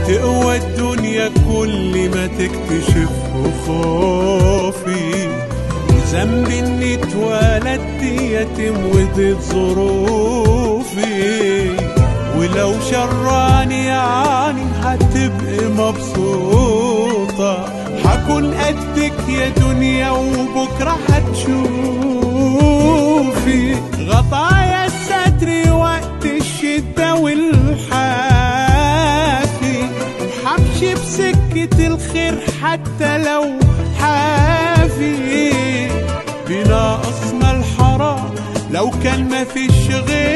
تقوى الدنيا كل ما تكتشف خوفي وذنب اني اتولدت يتيم وديت ظروفي ولو شراني يعني هتبقي مبسوطة هكون قدك يا دنيا وبكرة هتشوفي غطايا الستر وقت الشدة والحافي حمشي بسكة الخير حتى لو حافي بناقصنا الحرام لو كان ما فيش غير